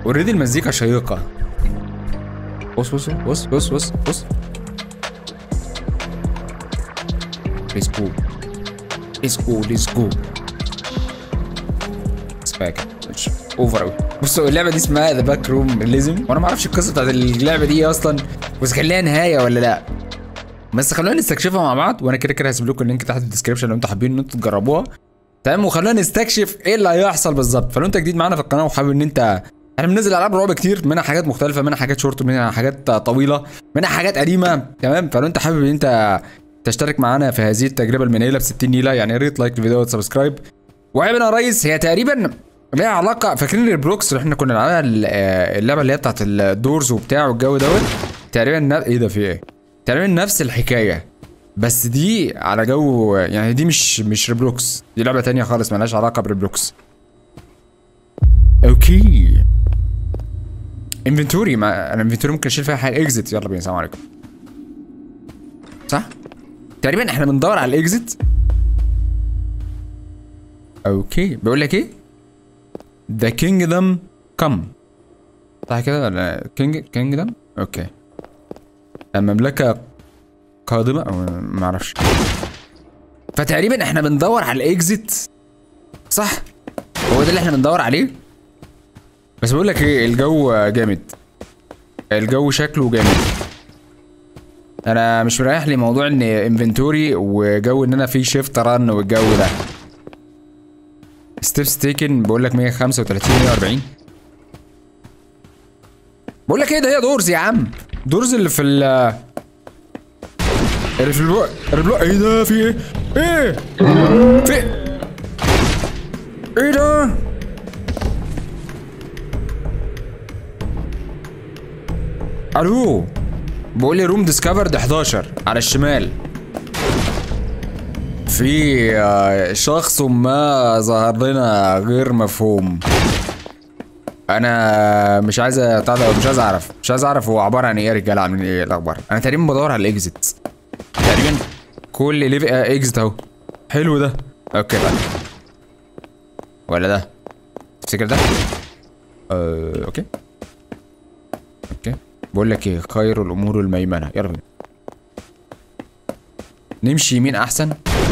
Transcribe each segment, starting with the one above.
اوريدي المزيكا شيقه بص بص بص بص بص بص ليتس جو ليتس جو ليتس جو سباك اوفر قوي بصوا اللعبه دي اسمها ذا باك روم ليزم وانا ما اعرفش القصه بتاعت اللعبه دي إيه اصلا بس كان ليها نهايه ولا لا بس خلونا نستكشفها مع بعض وانا كده كده هسيب لكم اللينك تحت في الديسكربشن لو انتوا حابين ان انتوا تجربوها تمام وخلونا نستكشف ايه اللي هيحصل بالظبط فلو انت جديد معانا في القناه وحابب ان انت احنا بننزل العاب رعب كتير منها حاجات مختلفه منها حاجات شورت منها حاجات طويله منها حاجات قديمه تمام فلو انت حابب ان انت تشترك معانا في هذه التجربه المنيله ب 60 نيله يعني يا ريت لايك الفيديو وتسبسكرايب وعيبنا يا ريس هي تقريبا ليها علاقه فاكرين البلوكس اللي احنا كنا بنلعبها ال- آه، اللعبه اللي هي بتاعت الدورز وبتاع والجو دوت تقريبا ن- ايه ده في ايه؟ تقريبا نفس الحكايه بس دي على جو يعني دي مش مش ريبلوكس دي لعبه تانية خالص ملهاش علاقه بريبلوكس اوكي انفنتوري ما انا انفنتوري ممكن اشيل فيها حاجه اكزيت يلا بينا السلام عليكم صح تقريبا احنا بندور على الاكزيت اوكي بيقول لك ايه The kingdom come صح كده ولا كينج كينجدم اوكي المملكة قادمة او ما اعرفش فتقريبا احنا بندور على الاكزيت صح هو ده اللي احنا بندور عليه بس بقول لك ايه الجو جامد الجو شكله جامد انا مش مريح لي موضوع ان انفنتوري وجو ان انا في شيفت رن والجو ده ستيبس تيكن بقول لك 135 140 بقول لك ايه ده هي دورز يا عم دورز اللي في ال اللي في البلوك البلوك ايه ده في ايه؟ ايه؟ في ايه ده؟ الو بقول لي روم ديسكفرد 11 على الشمال في آه، شخص ما ظهر لنا غير مفهوم انا مش عايز بتاع ده مش عايز اعرف مش عايز اعرف هو عباره عن ايه يا رجاله عاملين ايه الاخبار انا تقريبا بدور على الاكزيت تقريبا كل ليف اكزيت اهو حلو ده اوكي بقى ولا ده تفتكر ده أه... اوكي اوكي بقول لك ايه خير الامور الميمنه يلا بينا نمشي يمين احسن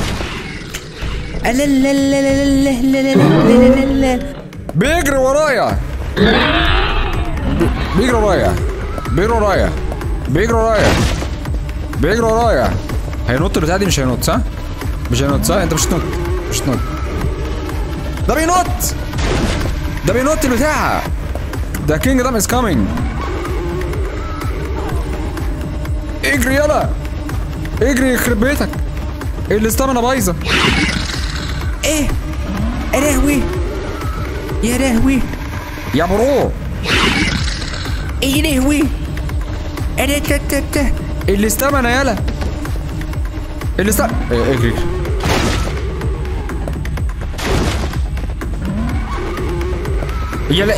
بيجري ورايا بي- بيجري ورايا بيجري ورايا بيجري ورايا بيجري ورايا هينط البتاع دي مش هينط صح؟ مش هينط صح؟ انت مش هتنط مش هتنط ده بينط ده بينط البتاع ده كينج دام از كامينج اجري يلا اجري يخرب بيتك الاستامنا بايظه ايه يا لهوي يا لهوي يا برو يا لهوي انا تتت الاستامنا يلا الاستامنا اجري اجري يلا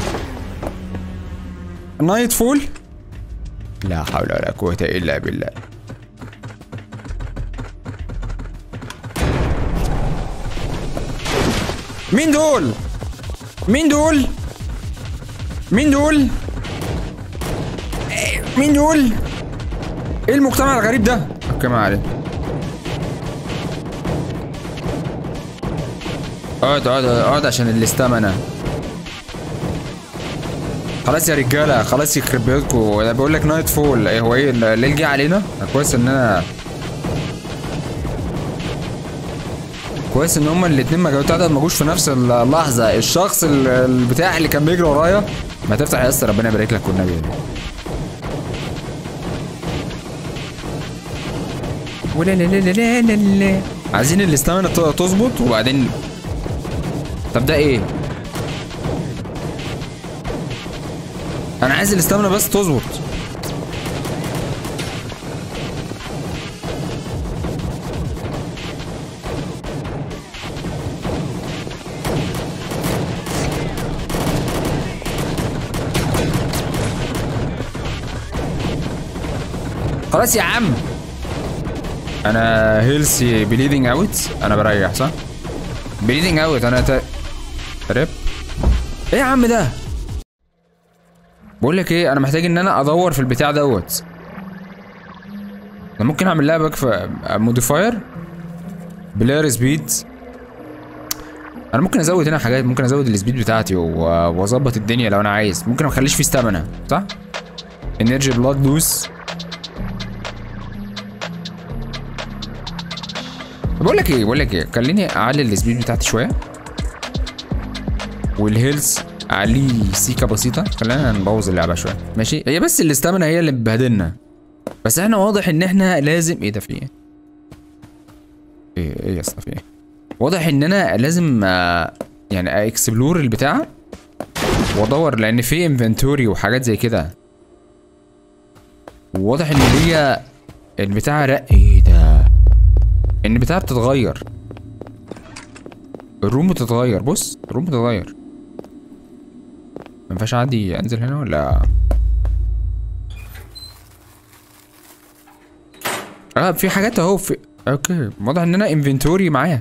نايت فول لا حول ولا قوة إلا بالله مين دول؟ مين دول؟ مين دول؟ إيه، مين دول؟ ايه المجتمع الغريب ده؟ اوكي ما عليه اقعد اقعد اقعد عشان الاستامنا خلاص يا رجاله خلاص يخرب بيتكم انا بقول لك نايت فول ايه هو ايه الليل جه علينا كويس ان انا كويس ان هما الاتنين ما جاوا ما جوش في نفس اللحظه الشخص ال- البتاع اللي كان بيجري ورايا ما تفتح يا اسطى ربنا يبارك لك والنبي ولا لا لا لا لا لا لا عايزين الاستامنا ت- تظبط وبعدين طب ده ايه؟ انا عايز الاستامنا بس تظبط خلاص يا عم انا هيلسي بليدنج اوت انا بريح صح بليدنج اوت انا ت... ريب ايه يا عم ده بقول لك ايه انا محتاج ان انا ادور في البتاع دوت انا ممكن اعمل لها باك في موديفاير بلاير سبيد انا ممكن ازود هنا حاجات ممكن ازود السبيد بتاعتي و- واظبط الدنيا لو انا عايز ممكن ما اخليش فيه ستامنا صح انرجي بلاد لوس بقول لك ايه بقول لك ايه خليني اعلي السبيد بتاعتي شويه والهيلز اعليه سيكه بسيطه خلينا نبوظ اللعبه شويه ماشي هي بس الاستامنا هي اللي مبهدلنا بس احنا واضح ان احنا لازم ايه ده في ايه ايه ايه يا اسطى في ايه واضح ان انا لازم آه، يعني اكسبلور البتاع وادور لان في انفنتوري وحاجات زي كده واضح ان هي البتاع رق ايه ده ان البتاع بتتغير الروم بتتغير بص الروم بتتغير ما ينفعش عادي انزل هنا ولا اه في حاجات اهو في اوكي واضح ان انا انفنتوري معايا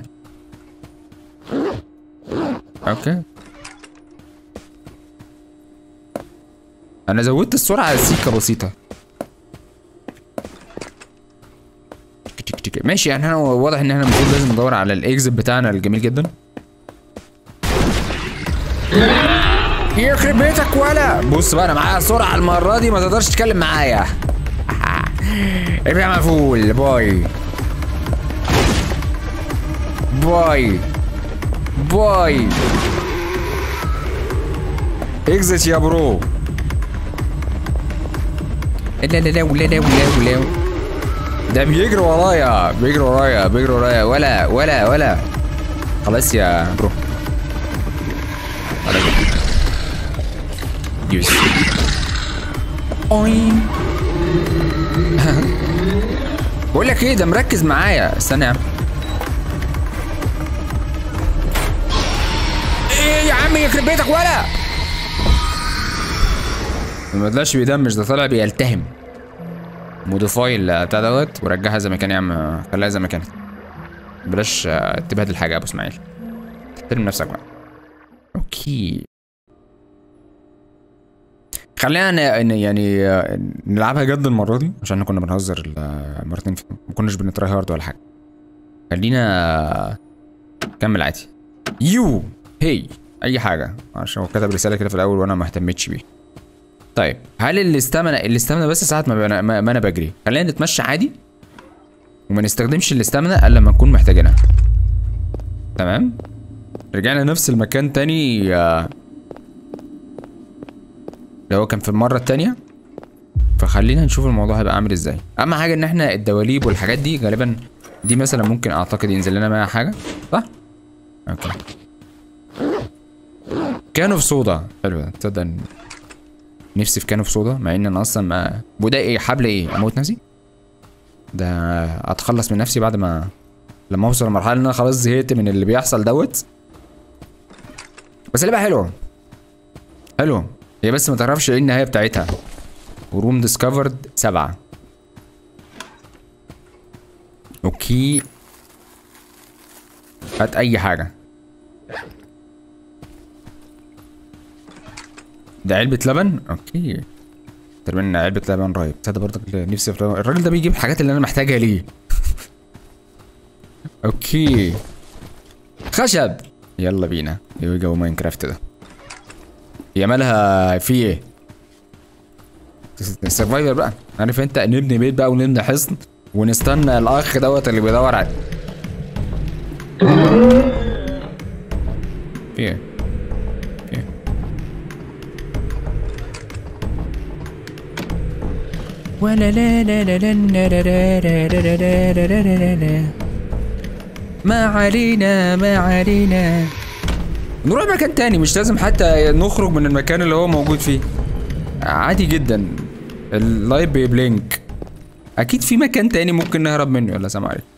اوكي انا زودت السرعه سيكه بسيطه تك تك تك. ماشي يعني احنا واضح ان احنا المفروض لازم ندور على الاكزit بتاعنا الجميل جدا يخرب بيتك ولا بص بقى انا معايا سرعه المره دي ما تقدرش تتكلم معايا ابقى مفول باي باي باي اكزت يا برو لا لا لا ولا لا ولا ولا ده بيجري ورايا بيجري ورايا بيجري ورايا ولا ولا ولا خلاص يا برو خلاص يوز اوين بقول لك ايه ده مركز معايا استنى يا عم ايه يا عم يخرب بيتك ولا ما طلعش بيدمج ده طلع بيلتهم موديفاي بتاع دوت ورجعها زي ما كان يا عم خليها زي ما كانت بلاش آه، تبهدل حاجه يا ابو اسماعيل احترم نفسك بقى اوكي خلينا ن- ن- يعني آه، نلعبها جد المره دي عشان احنا كنا بنهزر ال- مرتين في- ما كناش بنتراي هارد ولا حاجه خلينا آه، كمل عادي يو هي اي حاجه عشان هو كتب رساله كده في الاول وانا ما اهتمتش بيه طيب هل الاستامنا الاستامنا بس ساعه ما, بنا ما ما انا بجري خلينا نتمشى عادي وما نستخدمش الاستامنا الا لما نكون محتاجينها تمام رجعنا نفس المكان تاني آه، اللي هو كان في المره التانية فخلينا نشوف الموضوع هيبقى عامل ازاي اهم حاجه ان احنا الدواليب والحاجات دي غالبا دي مثلا ممكن اعتقد ينزل لنا معاها حاجه صح اوكي كانوا في صودا حلو ده تصدق إن نفسي في كانوا في صودا مع ان انا اصلا ما وده ايه حبل ايه اموت نفسي ده اتخلص من نفسي بعد ما لما اوصل لمرحله ان انا خلاص زهقت من اللي بيحصل دوت بس اللعبه حلوه حلوه هي بس ما تعرفش ايه النهايه بتاعتها وروم ديسكفرد سبعة اوكي هات اي حاجة ده علبة لبن اوكي تقريبا علبة لبن رايب تصدق برضك نفسي في لبن. الراجل ده بيجيب الحاجات اللي انا محتاجها ليه اوكي خشب يلا بينا هي جو ماينكرافت ده هي مالها في ايه السرفايفر بقى عارف انت نبني بيت بقى ونبني حصن ونستنى الاخ دوت اللي بيدور على في ايه في ايه ولا لا لا لا لا لا لا لا لا لا لا لا لا لا لا. ما علينا ما علينا نروح مكان تاني مش لازم حتى نخرج من المكان اللي هو موجود فيه عادي جدا اللايف بيبلينك اكيد في مكان تاني ممكن نهرب منه يلا سلام عليكم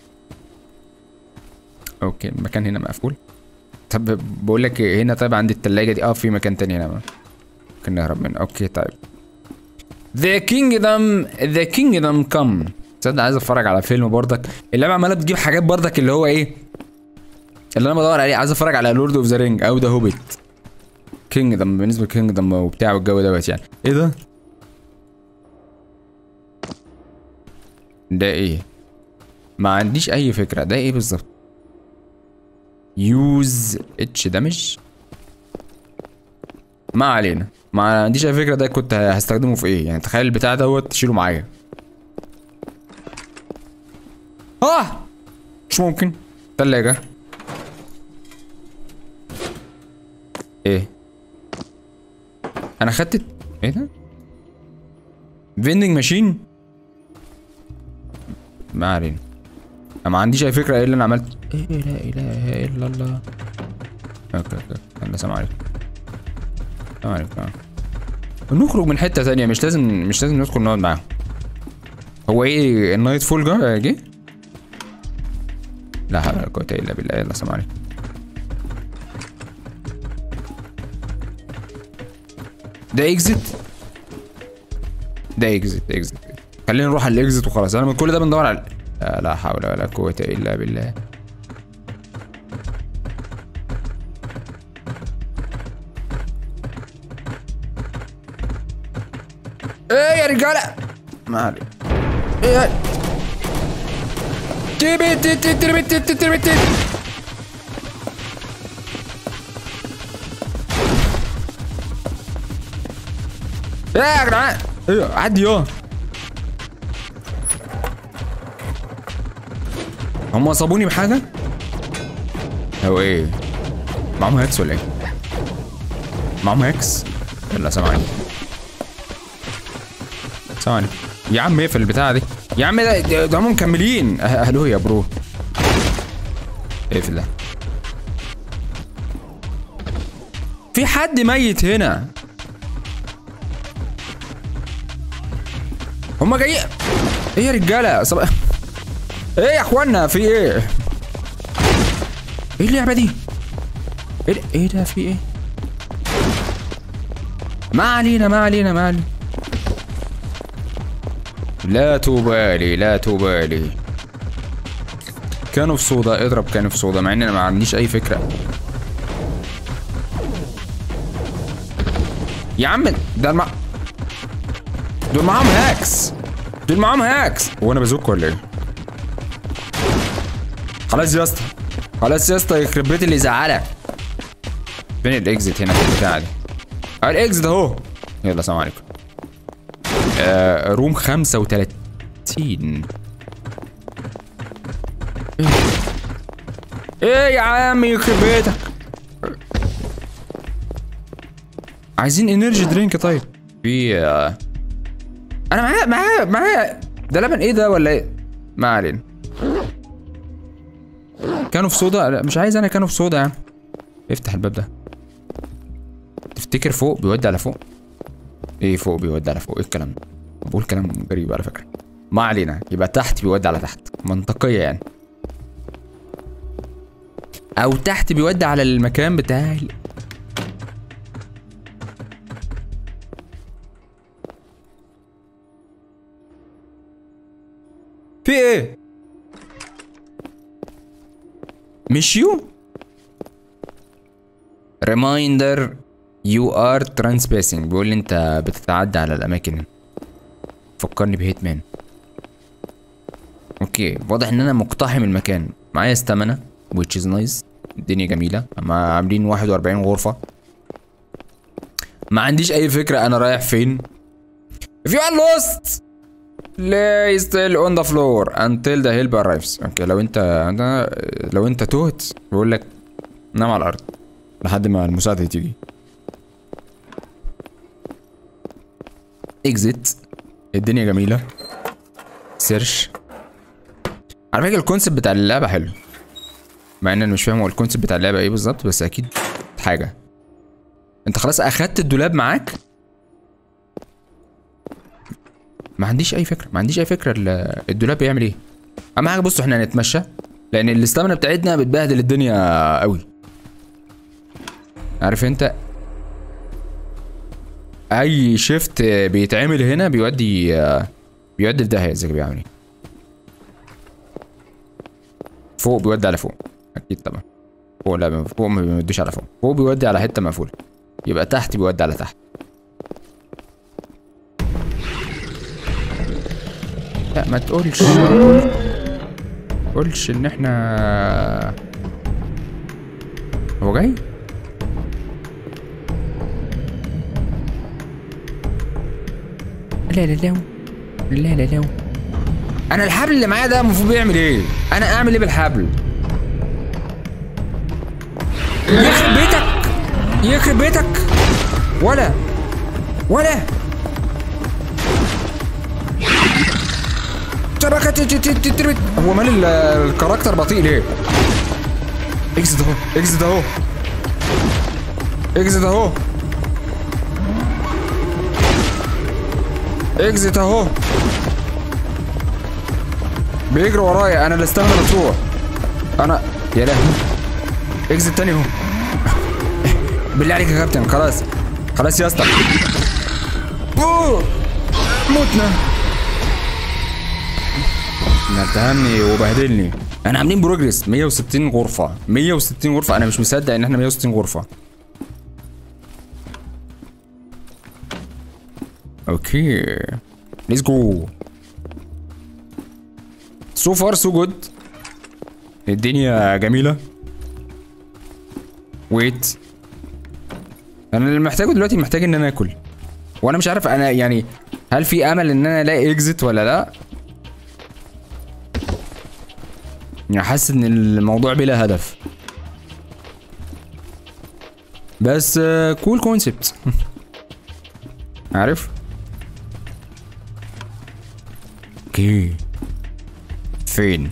اوكي المكان هنا مقفول طب بقول لك إيه، هنا طيب عند التلاجة دي اه في مكان تاني هنا ممكن نهرب منه اوكي طيب The Kingdom The Kingdom Come تصدق عايز اتفرج على فيلم برضك اللعبة عمالة بتجيب حاجات برضك اللي هو ايه اللي انا بدور عليه عايز اتفرج على لورد اوف ذا رينج او ذا هوبيت كينجدم بالنسبه لكينجدم وبتاع والجو دوت يعني ايه ده؟ ده ايه؟ ما عنديش اي فكره ده ايه بالظبط؟ يوز اتش دامج ما علينا ما عنديش اي فكره ده كنت هستخدمه في ايه يعني تخيل البتاع دوت تشيله معايا اه مش ممكن تلاجة ايه انا خدت ايه ده فيندنج ماشين ما علينا انا ما عنديش اي فكره ايه اللي انا عملت ايه لا اله الا الله اوكي اوكي يلا سلام عليكم سلام عليكم آه. نخرج من حته تانية مش لازم مش لازم ندخل نقعد معاهم هو ايه النايت فول جا جه لا حول ولا قوة الا بالله يلا سلام عليكم ده اكزيت ده اكزيت اكزيت خلينا نروح على الاكزيت وخلاص انا من كل ده بندور على لا, لا حول ولا قوة الا بالله ايه يا رجالة ما عليك ايه تيبي تي تي تيبي تي تي تيبي تي ايه يا جدعان ايه عدي ياه هم صابوني بحاجة؟ هو ايه؟ معاهم هاكس ولا ايه؟ معاهم هاكس؟ يلا سلام عليكم سلام عليكم يا عم اقفل البتاعة دي يا عم ده ده ده هم مكملين أه- الو يا برو اقفل ده في حد ميت هنا هما جايين ايه يا رجاله صباح ايه يا اخوانا في ايه ايه اللعبه دي ايه ده- ايه ده في ايه ما علينا ما علينا ما علينا لا تبالي لا تبالي كانوا في صودا اضرب كانوا في صودا مع ان انا ما عنديش اي فكره يا عم ده الم... دول معاهم هاكس دول معاهم هاكس هو انا بزوك ولا ايه خلاص يا اسطى خلاص يا اسطى يخرب بيت اللي يزعلك فين الاكزيت هنا في البتاعه دي اه الاكزيت اهو يلا سلام عليكم آه روم 35 ايه ايه يا عم يخرب بيتك عايزين انرجي درينك طيب في آه، انا معايا معايا معايا ده لبن ايه ده ولا ايه ما علينا كانوا في صودا لا مش عايز انا كانوا في صودا يا عم افتح الباب ده تفتكر فوق بيودي على فوق ايه فوق بيودي على فوق ايه الكلام ده بقول كلام غريب على فكره ما علينا يبقى تحت بيودي على تحت منطقيه يعني او تحت بيودي على المكان بتاعي في ايه مشيو ريمايندر يو ار ترانسبيسنج بيقول لي انت بتتعدى على الاماكن فكرني بهيتمان اوكي واضح ان انا مقتحم المكان معايا استمنة which is nice الدنيا جميلة ما عاملين 41 غرفة ما عنديش اي فكرة انا رايح فين If you are lost lay still on the floor until the help arrives اوكي لو انت أنا لو انت تهت بيقول لك نام على الارض لحد ما المساعدة تيجي اكزيت الدنيا جميلة سيرش على فكرة الكونسيبت بتاع اللعبة حلو مع ان انا مش فاهم هو الكونسيبت بتاع اللعبة ايه بالظبط بس اكيد حاجة انت خلاص اخدت الدولاب معاك ما عنديش اي فكرة ما عنديش اي فكرة ال- الدولاب بيعمل ايه اهم حاجة بصوا احنا هنتمشى لان الاستامنة بتاعتنا بتبهدل الدنيا قوي عارف انت اي شيفت بيتعمل هنا بيودي بيودي في داهيه زي ما بيعمل ايه فوق بيودي على فوق اكيد طبعا فوق لا فوق ما بيوديش على فوق فوق بيودي على حته مقفوله يبقى تحت بيودي على تحت لا ما تقولش ما تقولش ان احنا هو جاي لا لا لا لا لا لا انا الحبل اللي معايا ده المفروض بيعمل ايه انا اعمل ايه بالحبل يخرب بيتك يخرب بيتك ولا ولا شبكة تت- تت- تت- هو مال ال- الكاركتر بطيء ليه؟ اكزت اهو اكزت اهو اكزت اهو اكزت اهو بيجري ورايا انا اللي استنى تروح انا يا لهوي اكزت تاني اهو بالله عليك يا كابتن خلاص خلاص يا اسطى أوه. متنا اتهمني وبهدلني انا عاملين بروجريس 160 غرفه 160 غرفه انا مش مصدق ان احنا 160 غرفه اوكي ليتس جو سو فار سو جود الدنيا جميله ويت انا اللي محتاجه دلوقتي محتاج ان انا اكل وانا مش عارف انا يعني هل في امل ان انا الاقي اكزit ولا لا يعني حاسس ان الموضوع بلا هدف بس كول كونسبت عارف اوكي فين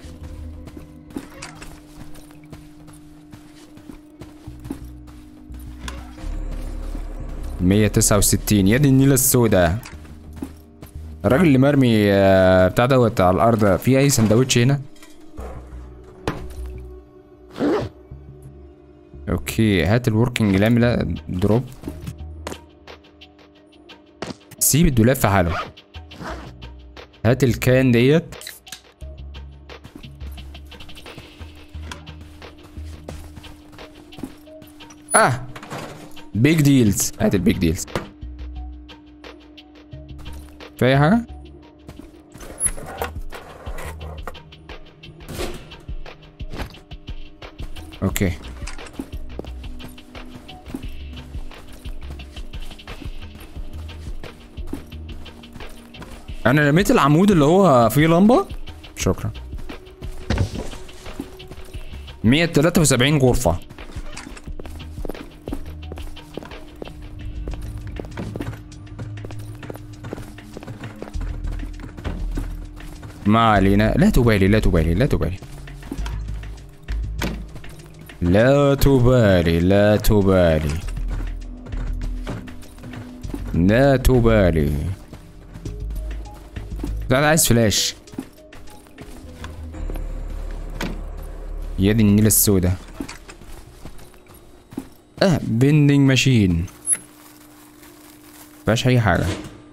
مية تسعة وستين يد النيلة السوداء الراجل اللي مرمي آه، بتاع دوت على الأرض في أي سندوتش هنا؟ اوكي هات الوركينج لاملا دروب سيب الدولاب في حاله هات الكان ديت اه بيج ديلز هات البيج ديلز في اي حاجه اوكي انا رميت العمود اللي هو فيه لمبه شكرا 173 غرفه ما علينا لا تبالي لا تبالي لا تبالي لا تبالي لا تبالي لا تبالي لا انا عايز فلاش يا دي النيلة السوداء اه بندنج ماشين مفيهاش اي حاجة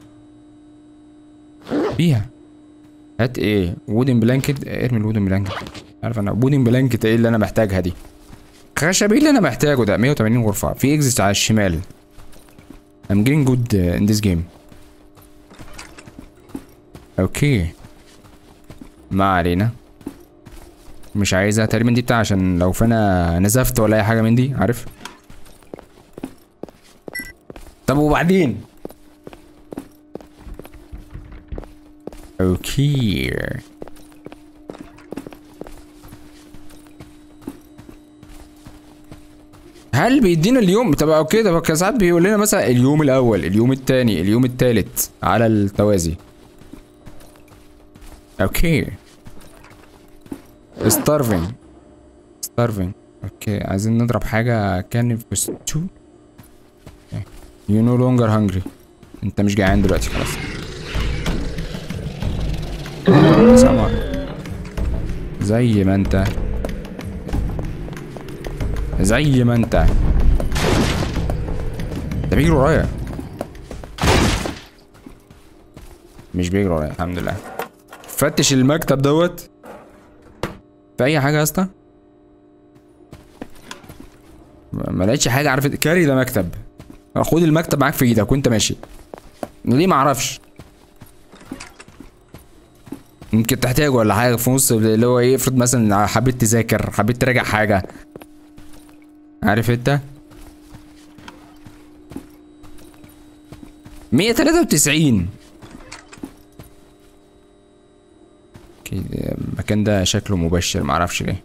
فيها هات ايه وودن بلانكت ارمي الوودن بلانكت عارف انا وودن بلانكت ايه اللي انا محتاجها دي خشب ايه اللي انا محتاجه ده 180 غرفة في اكزيت على الشمال I'm getting good uh, in this game اوكي ما علينا مش عايزها تقريبا دي بتاع عشان لو فانا نزفت ولا اي حاجه من دي عارف طب وبعدين اوكي هل بيدينا اليوم طب اوكي طب ساعات بيقول لنا مثلا اليوم الاول اليوم الثاني اليوم الثالث على التوازي اوكي starving starving اوكي عايزين نضرب حاجة كان في ستو you no longer hungry انت مش جعان دلوقتي خلاص سامع زي ما انت زي ما انت ده بيجري ورايا مش بيجري ورايا الحمد لله فتش المكتب دوت في اي حاجه يا اسطى ما ما لقيتش حاجه عارف كاري ده مكتب خد المكتب معاك في ايدك وانت ماشي ليه ما اعرفش يمكن تحتاجه ولا حاجه في نص اللي هو ايه افرض مثلا حبيت تذاكر حبيت تراجع حاجه عارف انت 193 كده المكان ده شكله مبشر معرفش ليه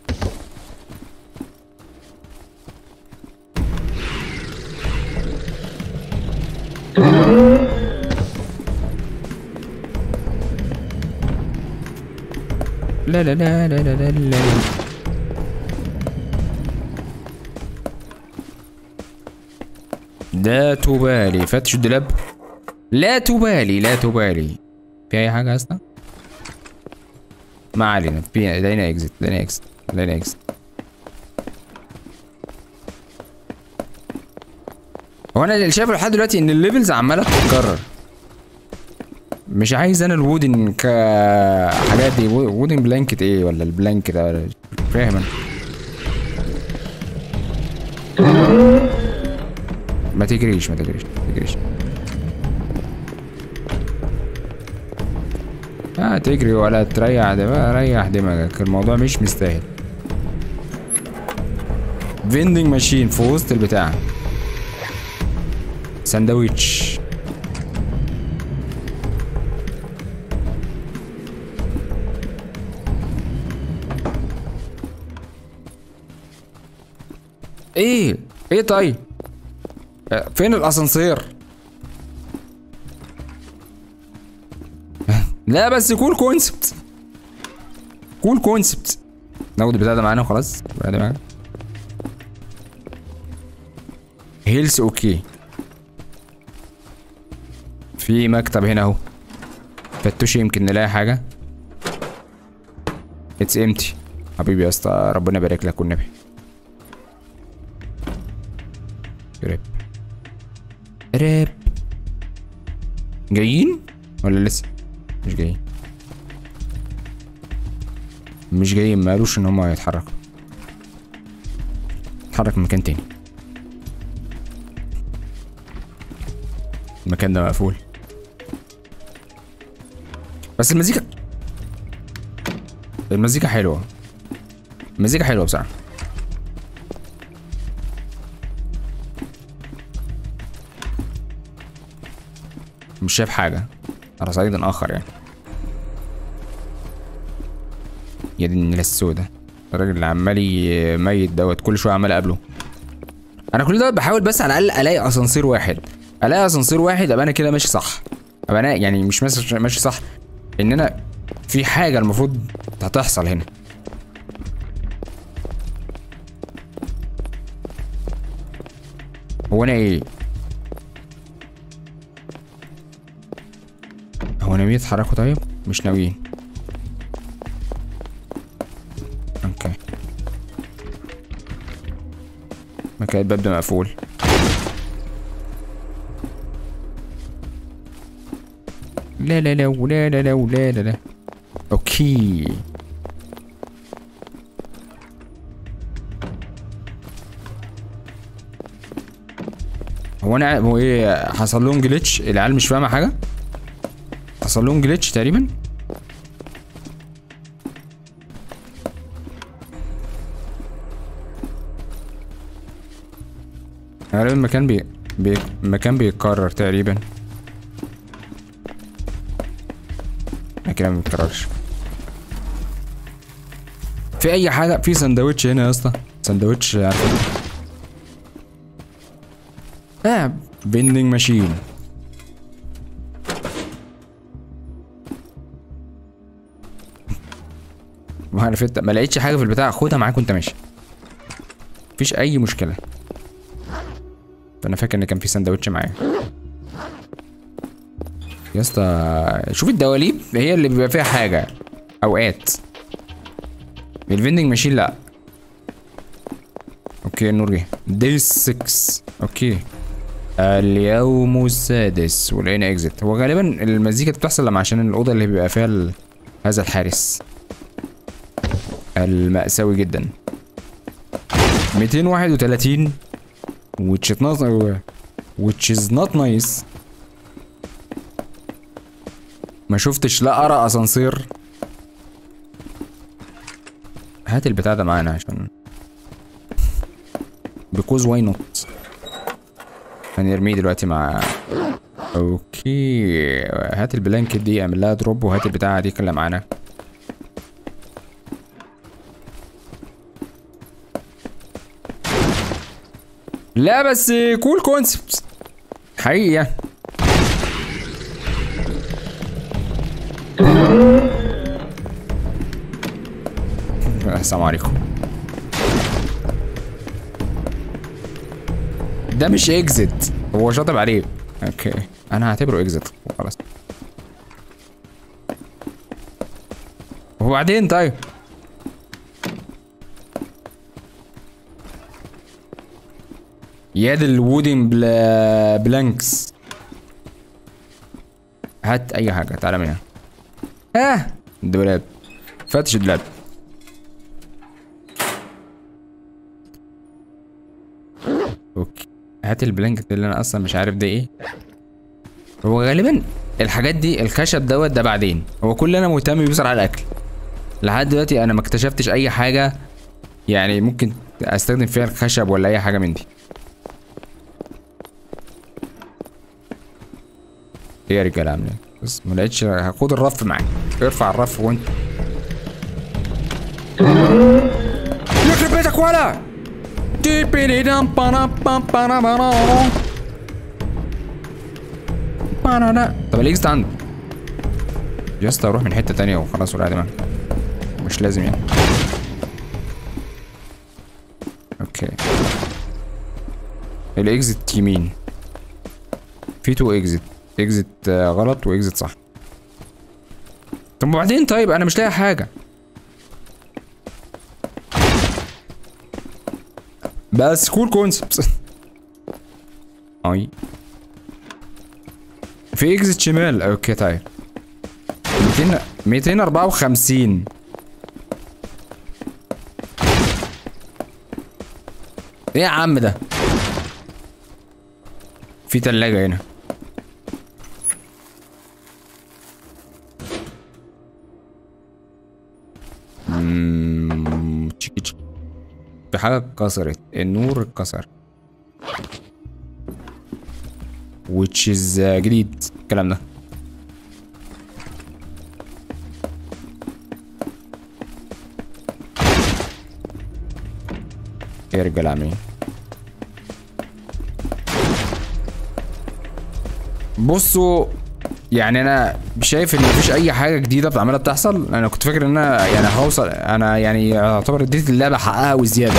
لا لا لا لا لا لا لا لا تبالي فتش الدولاب لا تبالي لا تبالي في اي حاجه اصلا ما علينا في لقينا اكزت لقينا اكزت لقينا اكزت هو انا اللي شايفه لحد دلوقتي ان الليفلز عماله تتكرر مش عايز انا الوودن ك حاجات دي وودن بلانكت ايه ولا البلانك ده ولا مش فاهم انا ما تجريش ما تجريش ما تجريش لا تجري ولا تريح دماغك ريح دماغك الموضوع مش مستاهل فيندنج ماشين في وسط البتاع ساندويتش ايه ايه طيب آه، فين الاسانسير لا بس كول كونسبت كول كونسبت ناخد البتاع ده معانا وخلاص البتاع ده معانا هيلث اوكي في مكتب هنا اهو فتشي يمكن نلاقي حاجة اتس امتي حبيبي يا اسطى ربنا يبارك لك والنبي ريب ريب جايين ولا لسه مش جايين مش جايين ما قالوش ان هما هيتحركوا اتحرك من مكان تاني المكان ده مقفول بس المزيكا المزيكا حلوة المزيكا حلوة بصراحة مش شايف حاجة على صعيد آخر يعني يا دي النيلة السوداء الراجل اللي عمال ي- ميت دوت كل شوية عمال أقابله أنا كل ده بحاول بس على الأقل ألاقي أسانسير واحد ألاقي أسانسير واحد أبقى أنا كده ماشي صح أبقى أنا يعني مش ماشي ماشي صح إن أنا في حاجة المفروض هتحصل هنا هو أنا إيه؟ هو ناويين يتحركوا طيب؟ مش ناويين اوكي مكان الباب ده مقفول لا لا لا ولا لا لا ولا لا لا اوكي هو انا هو ايه حصل لهم جليتش العيال مش فاهمه حاجه حصل لهم جليتش تقريبا غالبا المكان بي... بي... المكان بيتكرر تقريبا لكن ما بيتكررش في اي حاجه في سندوتش هنا يا اسطى سندوتش عارف اه فيندنج ماشين ما عارف انت ما لقيتش حاجه في البتاع خدها معاك وانت ماشي مفيش اي مشكله فانا فاكر ان كان في سندوتش معايا يا اسطى شوف الدواليب هي اللي بيبقى فيها حاجه اوقات الفيندنج ماشين لا اوكي النور جه دي 6 اوكي اليوم السادس ولقينا اكزيت هو غالبا المزيكا دي بتحصل لما عشان الاوضه اللي بيبقى فيها ال... هذا الحارس المأساوي جدا 231 which is not which is not nice ما شفتش لا ارى اسانسير هات البتاع ده معانا عشان بيكوز واي نوت هنرميه دلوقتي مع اوكي هات البلانكت دي اعمل لها دروب وهات البتاعه دي كلها معانا لا بس كول كونسبت حقيقي يعني السلام عليكم ده مش اكزit هو شاطب عليه اوكي انا هعتبره اكزit خلاص وبعدين طيب يد الوودن بلا بلانكس هات اي حاجه تعالى من هنا اه الدولاب فتش الدولاب اوكي هات البلانكت اللي انا اصلا مش عارف ده ايه هو غالبا الحاجات دي الخشب دوت ده بعدين هو كل اللي انا مهتم بيه بصراحه الاكل لحد دلوقتي انا ما اكتشفتش اي حاجه يعني ممكن استخدم فيها الخشب ولا اي حاجه من دي ايه يا رجاله عامله ايه بس ما لقيتش هاخد الرف معاك ارفع الرف وانت يخرب بيتك ولا تيبيديدام بارا بام بارا بارا. بارا. طب الاكس عندك يا اسطى اروح من حته تانية وخلاص ولا دماغ مش لازم يعني اوكي الاكزit يمين في تو اكزit اكزت غلط واكزت صح طب وبعدين طيب انا مش لاقي حاجه بس كول كونسبت اي في اكزت شمال اوكي طيب 200 254 ايه يا عم ده في تلاجة هنا مم، تشيكي تشيكي. في حاجة اتكسرت النور اتكسر which is uh, جديد الكلام ده ايه يا رجاله عاملين بصوا يعني انا شايف ان مفيش اي حاجه جديده عماله بتحصل انا كنت فاكر ان انا يعني هوصل انا يعني اعتبر اديت اللعبه حقها وزياده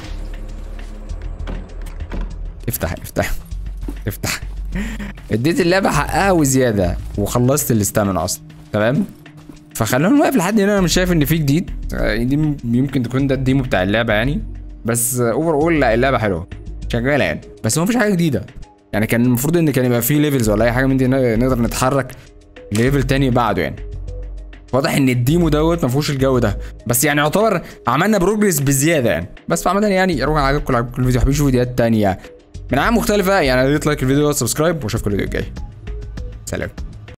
افتح افتح افتح اديت اللعبه حقها وزياده وخلصت الاستامن اصلا تمام فخلونا واقف لحد هنا انا مش شايف ان في جديد آه، دي م- يمكن تكون ده الديمو بتاع اللعبه يعني بس اوفر اول لا اللعبه حلوه شغاله يعني بس ما فيش حاجه جديده يعني كان المفروض ان كان يبقى في ليفلز ولا اي حاجه من دي ن- نقدر نتحرك ليفل تاني بعده يعني واضح ان الديمو دوت ما فيهوش الجو ده بس يعني يعتبر عملنا بروجريس بزياده يعني بس عامه يعني روح على عجبكم عجبكم الفيديو حبيبي شوفوا فيديوهات تانيه من عام مختلفه يعني يا ريت لايك الفيديو وسبسكرايب واشوفكم الفيديو الجاي سلام